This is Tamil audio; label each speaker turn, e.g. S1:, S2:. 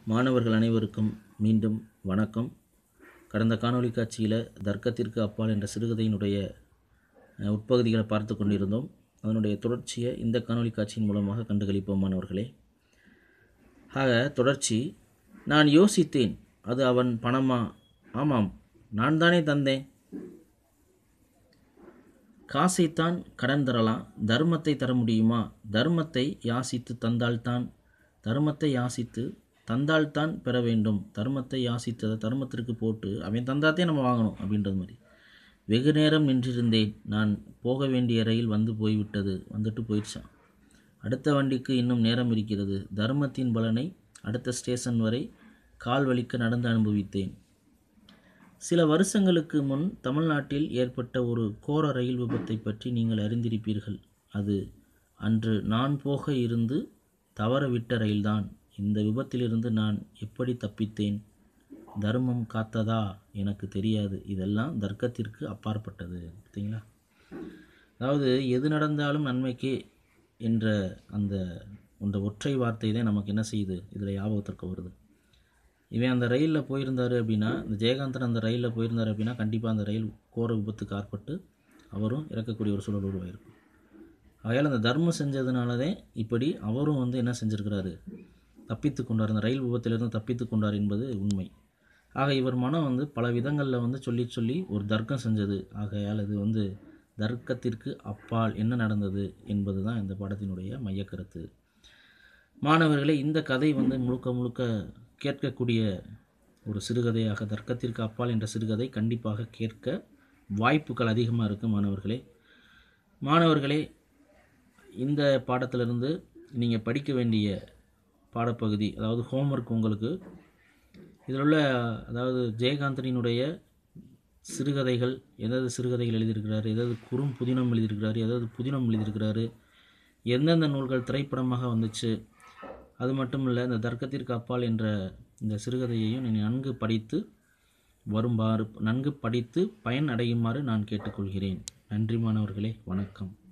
S1: மாணவர்கள் அனைவருக்கும் மீண்டும் வணக்கம் கடந்த காணொளி காட்சியில் தர்க்கத்திற்கு அப்பால் என்ற சிறுகதையினுடைய அஹ், உட்பகுதிகளை பார்த்து கொண்டிருந்தோம் அதனுடைய தொடர்ச்சியை இந்த காணொளி காட்சியின் மூலமாக கண்டுகளிப்போம் மாணவர்களே ஆக தொடர்ச்சி நான் யோசித்தேன் அது அவன் பணமா ஆமாம் நான் தானே தந்தேன் காசைத்தான் கடன் தரலாம் தர்மத்தை தர முடியுமா தர்மத்தை யாசித்து தந்தால்தான் தர்மத்தை யாசித்து தந்தால்தான் பெற வேண்டும் தர்மத்தை யாசித்ததை தர்மத்திற்கு போட்டு அவன் தந்தாத்தே நம்ம வாங்கணும் அப்படின்றது மாதிரி வெகு நேரம் நின்றிருந்தேன் நான் போக வேண்டிய ரயில் வந்து போய்விட்டது வந்துட்டு போயிடுச்சான் அடுத்த வண்டிக்கு இன்னும் நேரம் இருக்கிறது தர்மத்தின் பலனை அடுத்த ஸ்டேஷன் வரை கால் வலிக்க நடந்து அனுபவித்தேன் சில வருஷங்களுக்கு முன் தமிழ்நாட்டில் ஏற்பட்ட ஒரு கோர ரயில் விபத்தை பற்றி நீங்கள் அறிந்திருப்பீர்கள் அது அன்று நான் போக இருந்து தவற விட்ட ரயில்தான் இந்த விபத்திலிருந்து நான் எப்படி தப்பித்தேன் தர்மம் காத்ததா எனக்கு தெரியாது இதெல்லாம் தர்க்கத்திற்கு அப்பாற்பட்டது பார்த்தீங்களா அதாவது எது நடந்தாலும் நன்மைக்கே என்ற அந்த அந்த ஒற்றை வார்த்தை தான் நமக்கு என்ன செய்யுது இதில் ஞாபகத்திற்கு வருது இவன் அந்த ரயிலில் போயிருந்தார் அப்படின்னா இந்த ஜெயகாந்தன் அந்த ரயிலில் போயிருந்தார் அப்படின்னா கண்டிப்பாக அந்த ரயில் கோர விபத்துக்கு ஆட்பட்டு அவரும் இறக்கக்கூடிய ஒரு சூழல் உருவாயிருக்கும் ஆகையால் அந்த தர்மம் செஞ்சதுனாலதே இப்படி அவரும் வந்து என்ன செஞ்சிருக்கிறாரு தப்பித்து கொண்டார் அந்த ரயில் விபத்திலிருந்து தப்பித்து கொண்டார் என்பது உண்மை ஆக இவர் மனம் வந்து பல விதங்களில் வந்து சொல்லி சொல்லி ஒரு தர்க்கம் செஞ்சது ஆகையால் இது வந்து தர்க்கத்திற்கு அப்பால் என்ன நடந்தது என்பது தான் இந்த பாடத்தினுடைய மையக்கருத்து மாணவர்களே இந்த கதை வந்து முழுக்க முழுக்க கேட்கக்கூடிய ஒரு சிறுகதையாக தர்க்கத்திற்கு அப்பால் என்ற சிறுகதை கண்டிப்பாக கேட்க வாய்ப்புகள் அதிகமாக இருக்குது மாணவர்களே மாணவர்களே இந்த பாடத்திலிருந்து நீங்கள் படிக்க வேண்டிய பாடப்பகுதி அதாவது ஹோம்ஒர்க் உங்களுக்கு இதில் உள்ள அதாவது ஜெயகாந்தனினுடைய சிறுகதைகள் எதாவது சிறுகதைகள் எழுதியிருக்கிறாரு எதாவது குறும் புதினம் எழுதியிருக்கிறாரு எதாவது புதினம் எழுதியிருக்கிறாரு எந்தெந்த நூல்கள் திரைப்படமாக வந்துச்சு அது மட்டும் இல்லை இந்த தர்க்கத்திற்கு அப்பால் என்ற இந்த சிறுகதையையும் நீ நன்கு படித்து வருமாறு நன்கு படித்து பயன் அடையுமாறு நான் கேட்டுக்கொள்கிறேன் நன்றி மாணவர்களே வணக்கம்